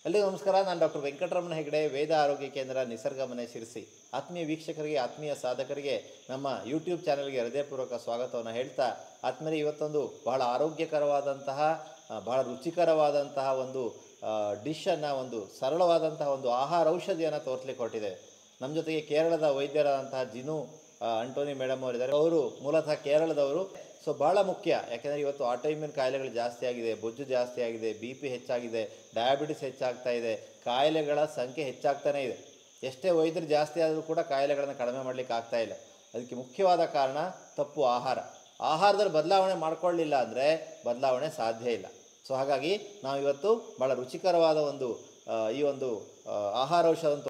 ಎಲ್ಲರಿಗೂ ನಮಸ್ಕಾರ ನಾನು ಡಾಕ್ಟರ್ ವೆಂಕಟರಮಣ ಹೆಗಡೆ ವೇದ ಆರೋಗ್ಯ ಕೇಂದ್ರ ನಿಸರ್ಗ ಮನೆ ಶಿರಸಿ ಆತ್ಮೀಯ ವೀಕ್ಷಕರಿಗೆ ಆತ್ಮೀಯ ಸಾಧಕರಿಗೆ ನಮ್ಮ ಯೂಟ್ಯೂಬ್ ಚಾನಲ್ಗೆ ಹೃದಯಪೂರ್ವಕ ಸ್ವಾಗತವನ್ನು ಹೇಳ್ತಾ ಆತ್ಮೀಯ ಇವತ್ತೊಂದು ಬಹಳ ಆರೋಗ್ಯಕರವಾದಂತಹ ಆ, ಬಹಳ ರುಚಿಕರವಾದಂತಹ ಒಂದು ಡಿಶನ್ನು ಒಂದು ಸರಳವಾದಂತಹ ಒಂದು ಆಹಾರ ಔಷಧಿಯನ್ನು ತೋರಿಸ್ಲಿಕ್ಕೆ ಹೊರಟಿದೆ ನಮ್ಮ ಜೊತೆಗೆ ಕೇರಳದ ವೈದ್ಯರಾದಂತಹ ಜಿನು ಆ, ಅಂಟೋನಿ ಮೇಡಮ್ ಅವರಿದ್ದಾರೆ ಅವರು ಮೂಲತಃ ಕೇರಳದವರು ಸೊ ಭಾಳ ಮುಖ್ಯ ಯಾಕೆಂದರೆ ಇವತ್ತು ಆಟೋಇಮ್ಯೂನ್ ಕಾಯಿಲೆಗಳು ಜಾಸ್ತಿ ಆಗಿದೆ ಬೊಜ್ಜು ಜಾಸ್ತಿ ಆಗಿದೆ ಬಿ ಪಿ ಹೆಚ್ಚಾಗಿದೆ ಡಯಾಬಿಟಿಸ್ ಹೆಚ್ಚಾಗ್ತಾ ಇದೆ ಕಾಯಿಲೆಗಳ ಸಂಖ್ಯೆ ಹೆಚ್ಚಾಗ್ತಾನೇ ಇದೆ ಎಷ್ಟೇ ವೈದ್ಯರು ಜಾಸ್ತಿ ಆದರೂ ಕೂಡ ಕಾಯಿಲೆಗಳನ್ನು ಕಡಿಮೆ ಮಾಡಲಿಕ್ಕೆ ಆಗ್ತಾ ಇಲ್ಲ ಅದಕ್ಕೆ ಮುಖ್ಯವಾದ ಕಾರಣ ತಪ್ಪು ಆಹಾರ ಆಹಾರದಲ್ಲಿ ಬದಲಾವಣೆ ಮಾಡ್ಕೊಳ್ಳಿಲ್ಲ ಅಂದರೆ ಬದಲಾವಣೆ ಸಾಧ್ಯ ಇಲ್ಲ ಸೊ ಹಾಗಾಗಿ ನಾವು ಇವತ್ತು ಭಾಳ ರುಚಿಕರವಾದ ಒಂದು ಆ, ಈ ಒಂದು ಆ, ಆಹಾರ ಔಷಧ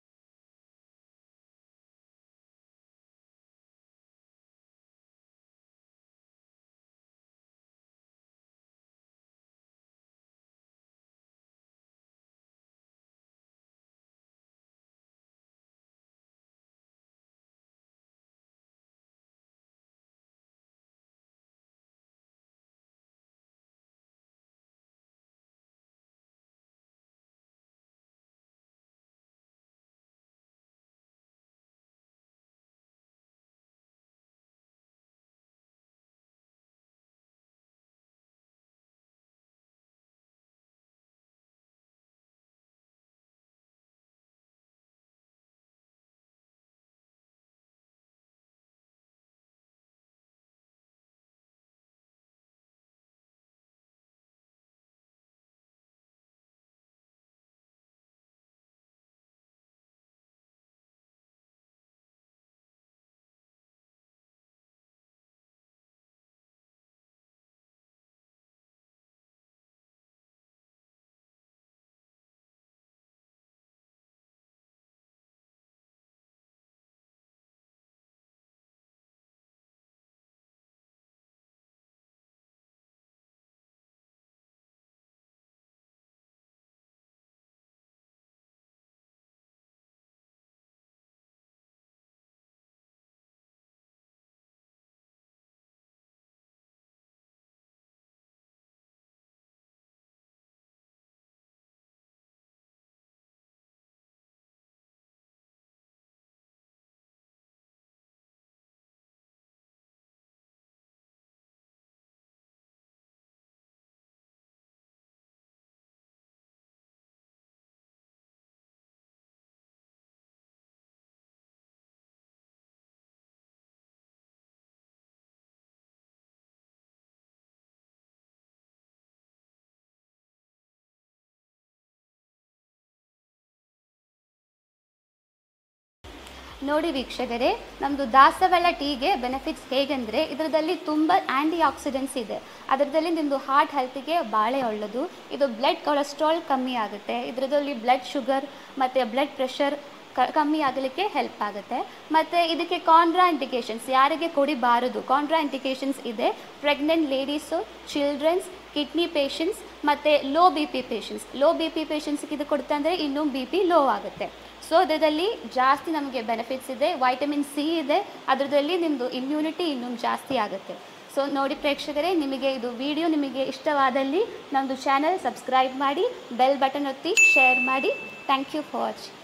ನೋಡಿ ವೀಕ್ಷಕರೇ ನಮ್ಮದು ದಾಸವಾಳ ಟೀಗೆ ಬೆನಿಫಿಟ್ಸ್ ಹೇಗೆಂದರೆ ಇದರಲ್ಲಿ ತುಂಬ ಆ್ಯಂಟಿ ಆಕ್ಸಿಡೆಂಟ್ಸ್ ಇದೆ ಅದರದಲ್ಲಿ ನಿಮ್ಮದು ಹಾರ್ಟ್ ಹೆಲ್ತಿಗೆ ಭಾಳ ಒಳ್ಳೆಯದು ಇದು ಬ್ಲಡ್ ಕೊಲೆಸ್ಟ್ರಾಲ್ ಕಮ್ಮಿ ಆಗುತ್ತೆ ಇದರಲ್ಲಿ ಬ್ಲಡ್ ಶುಗರ್ ಮತ್ತು ಬ್ಲಡ್ ಪ್ರೆಷರ್ ಕ ಕಮ್ಮಿ ಆಗಲಿಕ್ಕೆ ಹೆಲ್ಪ್ ಆಗುತ್ತೆ ಮತ್ತು ಇದಕ್ಕೆ ಕಾಂಡ್ರಾ ಇಂಡಿಕೇಷನ್ಸ್ ಯಾರಿಗೆ ಕುಡಿಬಾರದು ಕಾಂಡ್ರಾ ಇಂಡಿಕೇಷನ್ಸ್ ಇದೆ pregnant ladies childrens kidney patients ಮತ್ತು low B P patients low B P ಪೇಷಂಟ್ಸ್ಗೆ ಇದು ಕೊಡ್ತಾ ಅಂದರೆ ಇನ್ನೂ ಬಿ ಪಿ ಲೋ ಆಗುತ್ತೆ ಸೊ ಅದರಲ್ಲಿ ಜಾಸ್ತಿ ನಮಗೆ ಬೆನಿಫಿಟ್ಸ್ ಇದೆ ವೈಟಮಿನ್ ಸಿ ಇದೆ ಅದರಲ್ಲಿ ನಿಮ್ಮದು ಇಮ್ಯುನಿಟಿ ಇನ್ನೂ ಜಾಸ್ತಿ ಆಗುತ್ತೆ ಸೊ ನೋಡಿ ಪ್ರೇಕ್ಷಕರೇ ನಿಮಗೆ ಇದು ವಿಡಿಯೋ ನಿಮಗೆ ಇಷ್ಟವಾದಲ್ಲಿ ನಮ್ಮದು ಚಾನಲ್ ಸಬ್ಸ್ಕ್ರೈಬ್ ಮಾಡಿ ಬೆಲ್ ಬಟನ್ ಒತ್ತಿ ಶೇರ್ ಮಾಡಿ ಥ್ಯಾಂಕ್ ಯು ಫಾರ್ ವಾಚಿಂಗ್